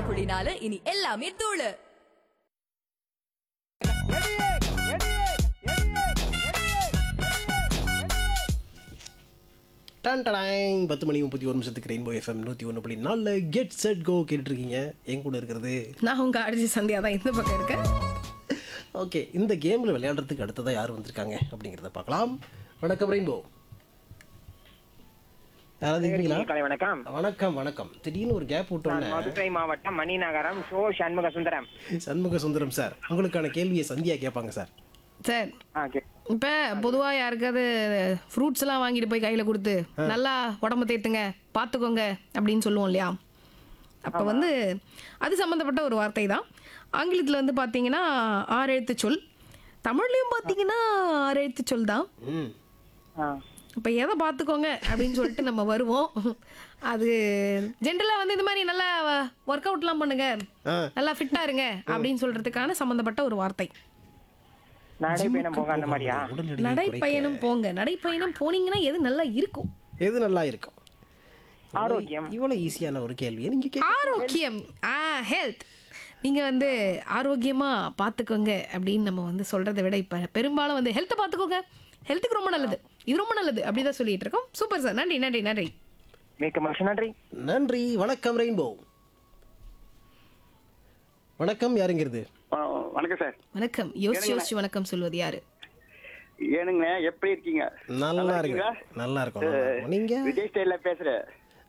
ஒண்ணு புள்ளி நாலு இனி எல்லாமே தூளு டான் டடாங் பத்து மணி முப்பத்தி ஒரு நிமிஷத்துக்கு ரெயின்போ எஃப்எம் நூற்றி ஒன்று புள்ளி நாலு கெட் செட் கோ கேட்டுட்ருக்கீங்க என் கூட இருக்கிறது நான் உங்க அடிச்சு சந்தியா தான் இந்த பக்கம் இருக்கேன் ஓகே இந்த கேமில் விளையாடுறதுக்கு அடுத்ததாக யார் வந்திருக்காங்க அப்படிங்கிறத பார்க்கலாம் வணக்கம் ரெயின்போ யாராவது இருக்கீங்களா காலை வணக்கம் வணக்கம் வணக்கம் திடீர்னு ஒரு கேப் நான் விட்டோன்னே மதுரை மாவட்டம் மணிநகரம் சோ சண்முக சுந்தரம் சண்முக சுந்தரம் சார் உங்களுக்கான கேள்வியை சந்தியா கேட்பாங்க சார் சார் ஆ, கே- இப்போ பொதுவாக யாருக்காவது ஃப்ரூட்ஸ் எல்லாம் வாங்கிட்டு போய் கையில் கொடுத்து நல்லா உடம்ப தேத்துங்க பார்த்துக்கோங்க அப்படின்னு சொல்லுவோம் இல்லையா அப்போ வந்து அது சம்மந்தப்பட்ட ஒரு வார்த்தை தான் ஆங்கிலத்தில் வந்து பார்த்தீங்கன்னா ஆறு எழுத்து சொல் தமிழ்லையும் பார்த்தீங்கன்னா ஆறு எழுத்து சொல் தான் ம் ஆ. இப்போ எதை பார்த்துக்கோங்க அப்படின்னு சொல்லிட்டு நம்ம வருவோம் அது ஜென்ரலாக வந்து இந்த மாதிரி நல்லா ஒர்க் அவுட்லாம் பண்ணுங்க ஆ நல்லா ஃபிட்டாக இருங்க அப்படின்னு சொல்கிறதுக்கான சம்மந்தப்பட்ட ஒரு வார்த்தை நடைபயணம் போக அந்த மாதிரியா உடல் எடையை குறைக்க. நடைப்பயணம் போங்க நடைப்பயணம் போனீங்கன்னா எது நல்லா இருக்கும் எது நல்லா இருக்கும் ஆரோக்கியம் இவ்வளோ ஈஸியான ஒரு கேள்வியை நீங்கள் கே ஆரோக்கியம் ஆ ஹெல்த் நீங்கள் வந்து ஆரோக்கியமாக பார்த்துக்கோங்க அப்படின்னு நம்ம வந்து சொல்கிறத விட இப்போ பெரும்பாலும் வந்து ஹெல்த்தை பார்த்துக்கோங்க ஹெல்த்துக்கு ரொம்ப நல்லது இது ரொம்ப நல்லது அப்படி தான் சொல்லிட்டு இருக்கோம் சூப்பர் சார் நன்றி நன்றி நன்றி மிக்க மகிழ்ச்சி நன்றி நன்றி வணக்கம் ரெயின்போ வணக்கம் யாருங்கிறது ஆ, வணக்கம் சார் வணக்கம் யோசிச்சு யோசிச்சு வணக்கம் சொல்வது யாரு ஏனுங்க எப்படி இருக்கீங்க நல்லா இருக்கு இருக்கீங்களா? நல்லா இருக்கும் நல்லா இருக்கும். நீங்க விஜய் ஸ்டைல்ல பேசுறேன்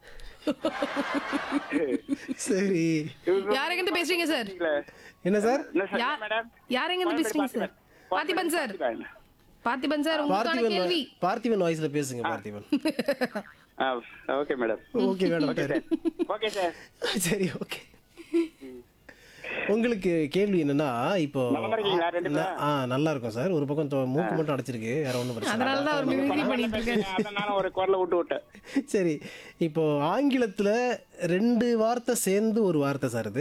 சரி யாரெங்கிட்ட பேசுறீங்க சார் என்ன சார் என்ன சார் யா- மேடம் யாரெங்கிட்ட பேசுறீங்க sir Parthiban sir Parthiban sir உங்களுக்கான பார்த்திபன் கேள்வி வா- பார்த்திபன் வாய்ஸ்ல பேசுங்க Parthiban okay madam okay madam சரி ஓகே சார் சரி ஓகே உங்களுக்கு கேள்வி என்னன்னா இப்போ நல்லா இருக்கீங்களா ரெண்டு பேரும்? ஆ நல்லா இருக்கும் சார் ஒரு பக்கம் தொ- மூக்கு மட்டும் அடைச்சிருக்கு வேற ஒன்றும் பிரச்சனை இல்ல. அதனால தான் அவர் மிமிக்ரி பண்ணிட்டு இருக்கேன் அதனால ஒரு குரலை விட்டு விட்டேன் சரி இப்போ ஆங்கிலத்துல ரெண்டு வார்த்தை சேர்ந்து ஒரு வார்த்தை சார் இது